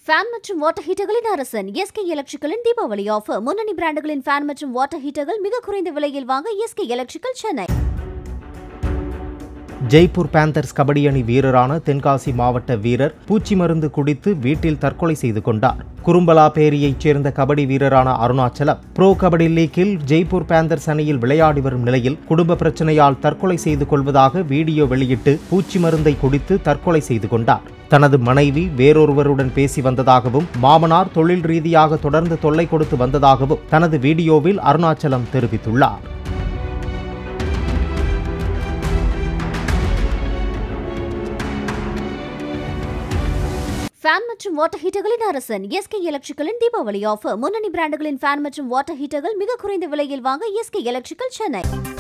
fan மற்றும் water ஹீட்டர்களின் அரசன் SK எலக்ட்ரிக்கலின் Deepavali offer முன்னணி பிராண்டுகளின் ஃபேன் மற்றும் வாட்டர் ஹீட்டர்கள் மிக குறைந்த விலையில் வாங்க SK electrical Chennai Jaipur Panthers kabaddi அணி வீரரான தென்காசி மாவட்ட வீரர் பூச்சி மருந்து குடித்து வீட்டில் தற்கொலை செய்து கொண்டார் குறும்பலாபேரியைச் சேர்ந்த கபடி வீரரான அருணாச்சலம் ப்ரோ கபடி லீக்கில் ஜெய்ப்பூர் பேந்தர்ஸ் அணியில் விளையாடி வரும் நிலையில் குடும்ப பிரச்சனையால் தற்கொலை செய்து கொள்வதாக வீடியோ வெளியிட்டு பூச்சி மருந்தை குடித்து தற்கொலை செய்து கொண்டார் தனது மனைவி வேறொருவருடன் பேசி வந்ததாகவும் மாமனார் தொழில் ரீதியாக தொடர்ந்து தொல்லை கொடுத்து வந்ததாகவும் தனது வீடியோவில் அருணாச்சலம் தெரிவித்துள்ளார் ஃபேன் மற்றும் வாட்டர் ஹீட்டர்களின் அரசன் எஸ்கே எலக்ட்ரிக்கலின் தீபாவளி ஆஃபர் முன்னணி பிராண்டுகளின் ஃபேன் மற்றும் வாட்டர் ஹீட்டர்கள் மிக குறைந்த விலையில் வாங்க எஸ்கே எலக்ட்ரிக்கல் சென்னை